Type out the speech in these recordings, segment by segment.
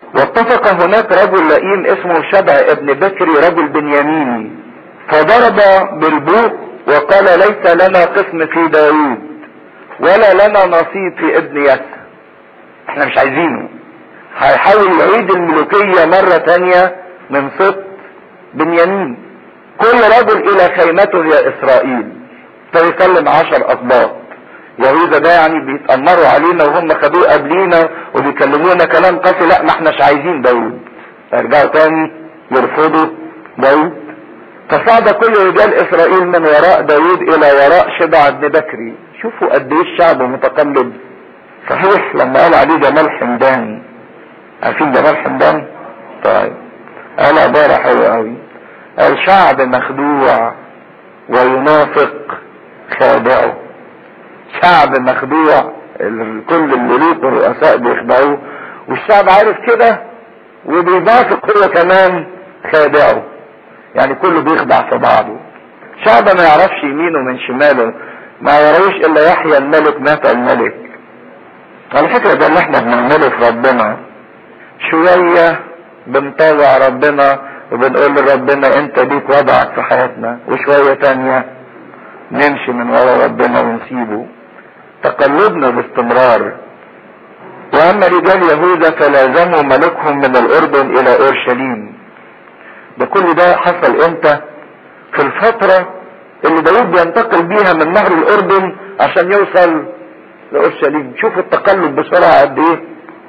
واتفق هناك رجل لئيم اسمه شبع ابن بكري رجل بنياميني فضرب بالبوق وقال ليس لنا قسم في داوود ولا لنا نصيب في ابن يسى احنا مش عايزينه هيحاول يعيد الملوكية مرة تانية من سبط بنيامين كل رجل الى خيمته يا اسرائيل فيسلم عشر اسباط يهوذا ده يعني بيتأمروا علينا وهم خدوه قبلينا وبيكلمونا كلام قاسي لا ما احناش عايزين داود يرجعوا تاني يرفضوا داود فصعد كل رجال اسرائيل من وراء داود الى وراء شبع بن بكري شوفوا قد ايه الشعب متقلب صحيح لما قال عليه جمال حمدان عارفين جمال حمدان طيب قال عبارة حلوة قوي قال شعب مخدوع وينافق خادعه شعب مخدوع كل الملوك والرؤساء بيخدعوه والشعب عارف كده وبينافق هو كمان خادعه يعني كله بيخدع في بعضه شعب ما يعرفش يمينه من شماله ما يرويش الا يحيى الملك مات الملك على فكرة ده اللي احنا بنعمله في ربنا شوية بنطوع ربنا وبنقول لربنا انت ليك وضعك في حياتنا وشوية تانية نمشي من ورا ربنا ونسيبه تقلبنا باستمرار واما رجال يهوذا فلازموا ملكهم من الاردن الى اورشليم ده كل ده حصل امتى في الفترة اللي داود بينتقل بيها من نهر الاردن عشان يوصل لاورشليم شوفوا التقلب بسرعة قد ايه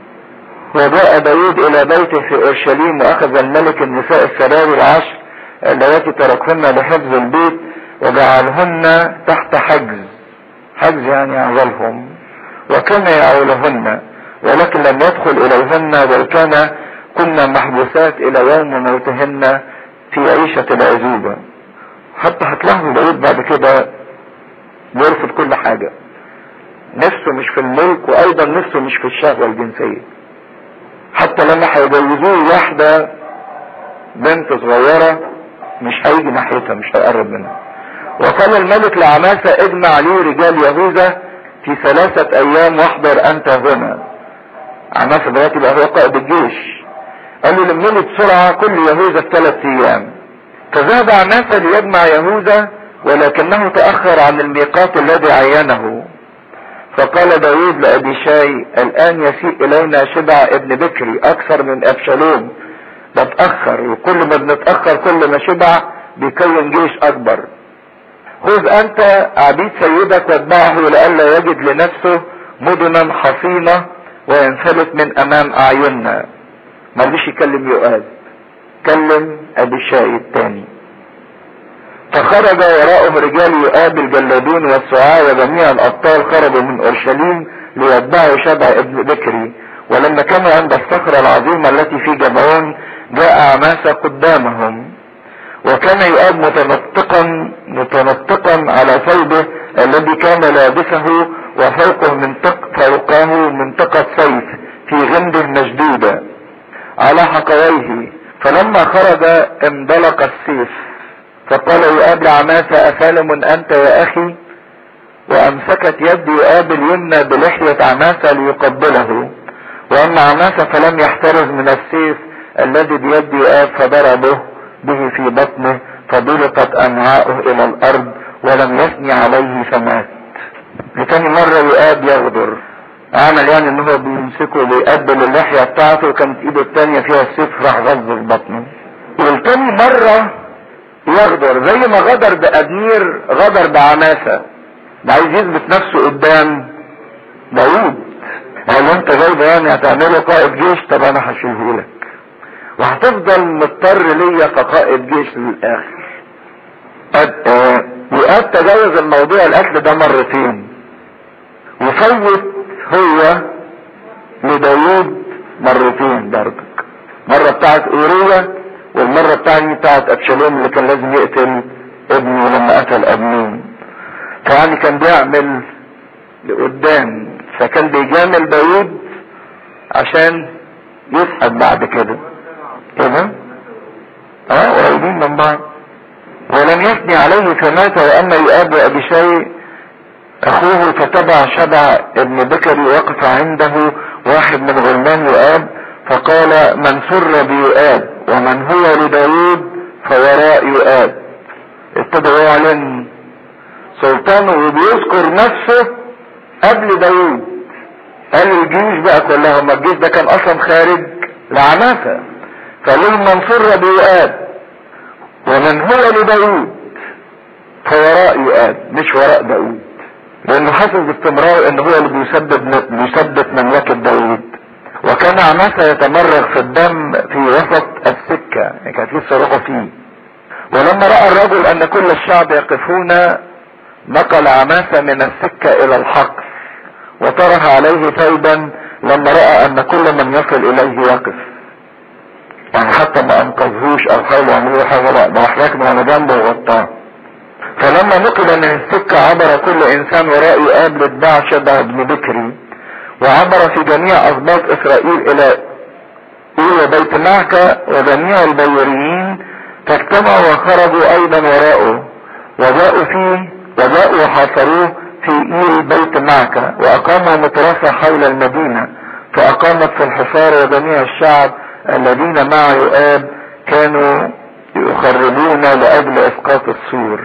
وجاء داود الى بيته في اورشليم واخذ الملك النساء السراوي العشر اللواتي تركهن لحفظ البيت وجعلهن تحت حجز حجز يعني عزلهم وكان يعولهن ولكن لم يدخل اليهن بل كان كنا محبوسات الى يوم موتهن في عيشة العزوبة حتى هتلاحظوا داود بعد كده بيرفض كل حاجة نفسه مش في الملك وايضا نفسه مش في الشهوة الجنسية حتى لما هيجوزوه واحدة بنت صغيرة مش هيجي ناحيتها مش هيقرب منها وقال الملك لعماسة اجمع لي رجال يهوذا في ثلاثة ايام واحضر انت هنا عماسة دلوقتي بقى هو قائد الجيش قال له لمني بسرعة كل يهوذا في ثلاث ايام فذهب عماسة ليجمع يهوذا ولكنه تأخر عن الميقات الذي عينه فقال داود لأبي شاي الآن يسيء إلينا شبع ابن بكري أكثر من أبشالوم بتأخر وكل ما بنتأخر كل ما شبع بيكون جيش أكبر خذ أنت عبيد سيدك واتبعه لئلا يجد لنفسه مدنا حصينة وينفلت من أمام أعيننا ما رضيش يكلم يؤاب كلم أبي شاي الثاني فخرج وراءهم رجال يؤاب الجلادون والسعاة وجميع الأبطال خرجوا من أورشليم ليتبعوا شبع ابن بكري ولما كانوا عند الصخرة العظيمة التي في جبعون جاء عماسة قدامهم وكان يؤاب متنطقا متنطقا على ثوبه الذي كان لابسه وفوقه منطق فوقه منطقة سيف في غمد مشدودة على حقويه فلما خرج اندلق السيف فقال يؤاب لعماسة أسالم أنت يا أخي وأمسكت يد يؤاب اليمنى بلحية عماسة ليقبله وأما عماسة فلم يحترز من السيف الذي بيد يؤاب فضربه به في بطنه فضلقت أمعاؤه إلى الأرض ولم يثني عليه فمات لتاني مرة يؤاب يغدر عمل يعني ان هو بيمسكه وبيقبل اللحية بتاعته وكانت ايده التانية فيها السيف راح غز في بطنه والتاني مرة يغدر زي ما غدر بأدمير غدر بعماسة ده عايز يثبت نفسه قدام داوود قال له انت جاي يعني هتعمله قائد جيش طب انا هشيلهولك وهتفضل مضطر ليا كقائد جيش للاخر وقد تجاوز الموضوع القتل ده مرتين وفوت هو لداوود مرتين برضك مرة بتاعت اوريا والمرة الثانية بتاعت ابشالوم اللي كان لازم يقتل ابنه لما قتل ابنون فيعني كان بيعمل لقدام فكان بيجامل داوود عشان يسحب بعد كده كده اه قريبين من بعض ولم يثني عليه فمات واما يؤاب ابي شيء اخوه فتبع شبع ابن بكري وقف عنده واحد من غلمان يؤاب فقال من سر بيؤاب ومن هو لداود فوراء يؤاب ابتدى يعلن سلطانه وبيذكر نفسه قبل داود قال الجيوش بقى كلها ما الجيش ده كان اصلا خارج لعنافة فقال لهم من سر بيؤاب ومن هو لداود فوراء يؤاب مش وراء داود لانه حاسس باستمرار ان هو اللي بيسبب بيثبت مملكة داود وكان عماسة يتمرغ في الدم في وسط السكة يعني كانت لسه روحه فيه ولما رأى الرجل ان كل الشعب يقفون نقل عماسة من السكة الى الحقل وطرح عليه ثوبا لما رأى ان كل من يصل اليه يقف يعني حتى ما انقذهوش او حاولوا يعملوا حاجة لا ده راح راكب على جنبه وغطاه فلما نقل من السكة عبر كل انسان وراء يقابل اتباع شبه ابن بكري وعبر في جميع اسباط اسرائيل الى الى بيت معكة وجميع البيريين فاجتمعوا وخرجوا ايضا وراءه وجاءوا فيه وجاءوا وحاصروه في ايل بيت معكة واقاموا مترفة حول المدينة فاقامت في الحصار وجميع الشعب الذين مع يؤاب كانوا يخربون لاجل اسقاط السور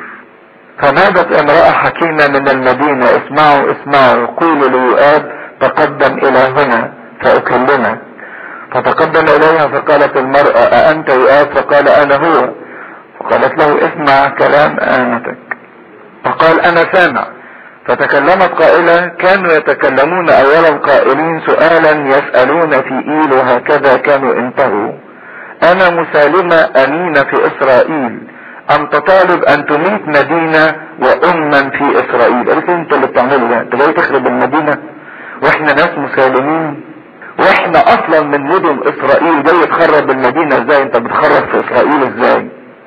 فنادت امرأة حكيمة من المدينة اسمعوا اسمعوا قولوا ليؤاب تقدم الى هنا فاكلمك فتقدم اليها فقالت المرأة أأنت يؤاب فقال أنا هو فقالت له اسمع كلام آنتك فقال أنا سامع فتكلمت قائلة كانوا يتكلمون أولا قائلين سؤالا يسألون في إيل وهكذا كانوا انتهوا أنا مسالمة أمينة في إسرائيل أنت طالب أن تميت مدينة وأما في إسرائيل قلت أنت اللي بتعمله ده أنت جاي تخرب المدينة وإحنا ناس مسالمين واحنا اصلا من مدن اسرائيل جاي تخرب المدينة ازاي انت بتخرب في اسرائيل ازاي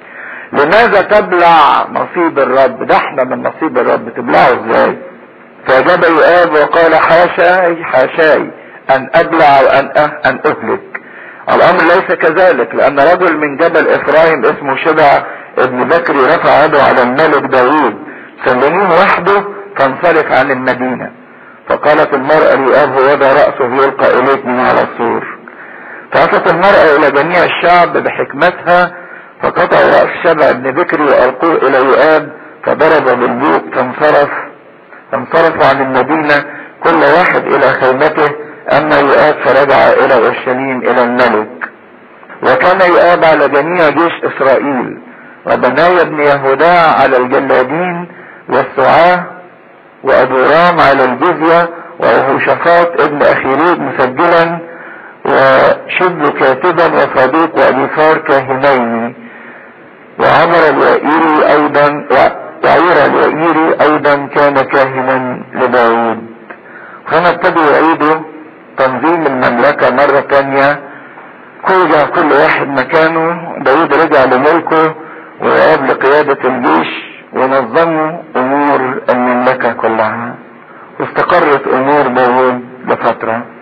لماذا تبلع نصيب الرب ده احنا من نصيب الرب تبلعه ازاي فاجاب يؤاب وقال حاشاي حاشاي ان ابلع وان أه ان اهلك الامر ليس كذلك لان رجل من جبل افرايم اسمه شبع ابن بكري رفع يده على الملك داوود سلموه وحده فانصرف عن المدينه فقالت المرأة لأب وضع رأسه يلقى إليك من على السور فأتت المرأة إلى جميع الشعب بحكمتها فقطعوا رأس شبع ابن بكري وألقوه إلى يؤاب فضرب بالبوق فانصرف فانصرفوا عن المدينة كل واحد إلى خيمته أما يؤاب فرجع إلى أورشليم إلى الملك وكان يؤاب على جميع جيش إسرائيل وبنايا بن يهودا على الجلادين والسعاه وابو رام على الجزية ويهوشافاط ابن اخيرود مسجلا وشب كاتبا وصديق وابيثار كاهنين وعمر الوائري ايضا وعير الوائري ايضا كان كاهنا لداود هنا ابتدوا يعيدوا تنظيم المملكة مرة تانية رجع كل واحد مكانه داود رجع لملكه ويقاب لقيادة الجيش ونظموا امور المملكة كلها واستقرت امور داود لفترة